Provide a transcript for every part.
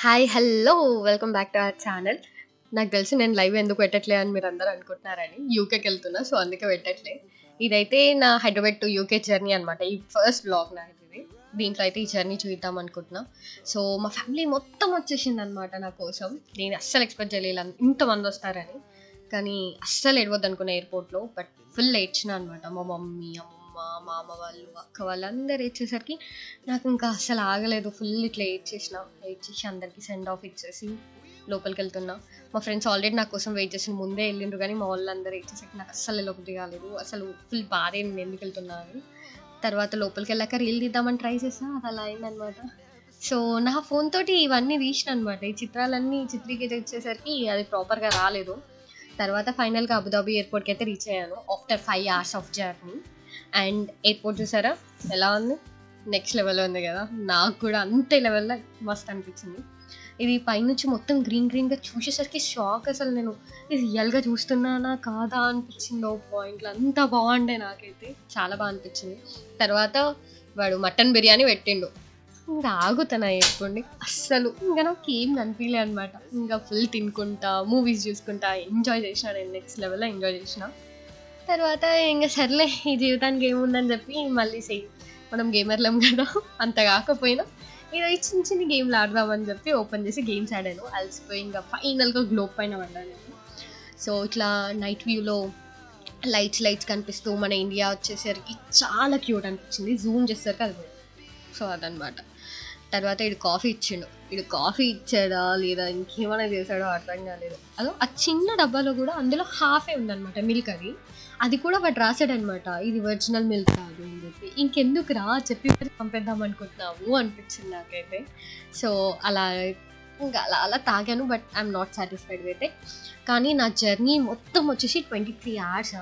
Hi hello welcome back to our channel నాకు తెలిసి నేను లైవ్ ఎందుకు పెట్టట్లే అని మీరు అందరూ అనుకుంటున్నారని యూకేకి వెళ్తున్నా సో అందుకే పెట్టట్లే ఇదైతే నా హైదరాబాద్ టు యూకే జర్నీ అనమాట ఈ ఫస్ట్ బ్లాగ్ నాకు ఇది దీంట్లో అయితే ఈ జర్నీ చూద్దాం అనుకుంటున్నా సో మా ఫ్యామిలీ మొత్తం వచ్చేసింది అనమాట నా కోసం నేను అస్సలు ఎక్స్పెక్ట్ చేయలేదు ఇంతమంది వస్తారని కానీ అస్సలు ఏడవద్దు అనుకున్న ఎయిర్పోర్ట్లో బట్ ఫుల్ ఏడ్చిన అనమాట మా మమ్మీ అమ్మ మా అమ్మ వాళ్ళు అక్క వాళ్ళు అందరు ఏడ్చేసరికి నాకు ఇంకా అస్సలు ఆగలేదు ఫుల్ ఇట్లా ఏడ్చేసిన ఏడ్చేసి అందరికి సెండ్ ఆఫ్ ఇచ్చేసి లోపలికి వెళ్తున్నా మా ఫ్రెండ్స్ ఆల్రెడీ నా కోసం వెయిట్ చేసిన ముందే వెళ్ళిండ్రు కానీ మా వాళ్ళందరూ ఏడ్చేసరికి నాకు అస్సలు లోపలికి కాలేదు అసలు ఫుల్ బాధ నేను ఎందుకు వెళ్తున్నాను తర్వాత లోపలికి వెళ్ళాక రీల్ తీద్దామని ట్రై చేసా అది అలా అయిందనమాట సో నా ఫోన్ తోటి ఇవన్నీ తీసిన అనమాట ఈ చిత్రాలన్నీ చిత్రీకరించేసరికి అది ప్రాపర్గా రాలేదు తర్వాత ఫైనల్గా అబుదాబి ఎయిర్పోర్ట్కి అయితే రీచ్ అయ్యాను after five hours of journey and airport చూసారా ఎలా ఉంది నెక్స్ట్ లెవెల్లో ఉంది కదా నాకు కూడా అంతే లెవెల్లో మస్త్ అనిపించింది ఇది పైనుంచి మొత్తం గ్రీన్ గ్రీన్గా చూసేసరికి షాక్ అసలు నేను ఇది రియల్గా చూస్తున్నానా కాదా అనిపించింది ఓ పాయింట్లో అంత బాగుండే నాకైతే చాలా బాగా అనిపించింది తర్వాత వాడు మటన్ బిర్యానీ పెట్టిండు ఇంకా ఆగుతానా ఎప్పుడండి అస్సలు ఇంకా నాకు ఏం కనిపించలే అనమాట ఇంకా ఫుల్ తినుకుంటా మూవీస్ చూసుకుంటా ఎంజాయ్ చేసిన నేను నెక్స్ట్ లెవెల్లో ఎంజాయ్ చేసిన తర్వాత ఇంకా సర్లే ఈ జీవితానికి ఏముందని చెప్పి మళ్ళీ సేమ్ మనం గేమర్లం కదా అంత కాకపోయినా ఏదో ఈ చిన్న చిన్న గేమ్లు ఆడదామని చెప్పి ఓపెన్ చేసి గేమ్స్ ఆడాను అలసిపోయి ఇంకా ఫైనల్గా గ్లోబ్ పైన పడ్డాను నేను సో ఇట్లా నైట్ వ్యూలో లైట్స్ లైట్స్ కనిపిస్తూ మన ఇండియా వచ్చేసరికి చాలా క్యూట్ అనిపించింది జూమ్ చేసేసరికి అది పోయింది. సో అదనమాట తర్వాత ఇడు కాఫీ ఇచ్చిండు ఇడు కాఫీ ఇచ్చాడా లేదా ఇంకేమైనా చేశాడో అర్థం కాలేదు అదో ఆ చిన్న డబ్బాలో కూడా అందులో హాఫే ఉందన్నమాట మిల్క్ అది అది కూడా వాడు రాశాడనమాట ఇది ఒరిజినల్ మిల్క్ కాదు అని చెప్పి ఇంకెందుకు రా చెప్పి మరి పంపిద్దాం అనుకుంటున్నావు అనిపించింది నాకైతే సో అలా ఇంకా అలా అలా తాగాను but I'm not satisfied with it కానీ నా జర్నీ మొత్తం వచ్చేసి ట్వంటీ త్రీ అవర్స్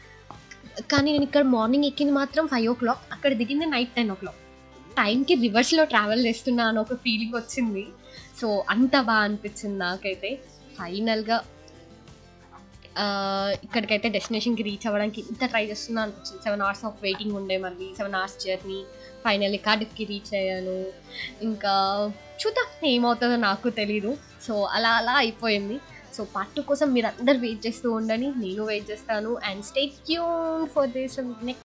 కానీ నేను ఇక్కడ మార్నింగ్ ఎక్కింది మాత్రం ఫైవ్ ఓ క్లాక్ అక్కడ దిగింది నైట్ టెన్ ఓ క్లాక్ టైంకి రివర్స్లో ట్రావెల్ చేస్తున్నా అని ఒక ఫీలింగ్ వచ్చింది సో అంత బాగా అనిపించింది నాకైతే ఫైనల్గా ఇక్కడికైతే డెస్టినేషన్కి రీచ్ అవ్వడానికి ఇంత ట్రై చేస్తున్నా అనిపించింది సెవెన్ అవర్స్ ఆఫ్ వెయిటింగ్ ఉండే మళ్ళీ సెవెన్ అవర్స్ జర్నీ ఫైనల్లీ కార్డిఫ్కి రీచ్ అయ్యాను ఇంకా చూద్దాం ఏమవుతుందో నాకు తెలీదు సో అలా అలా అయిపోయింది సో పార్ట్ టూ కోసం మీరు అందరు వెయిట్ చేస్తూ ఉండని నేను వెయిట్ చేస్తాను and stay tuned for this next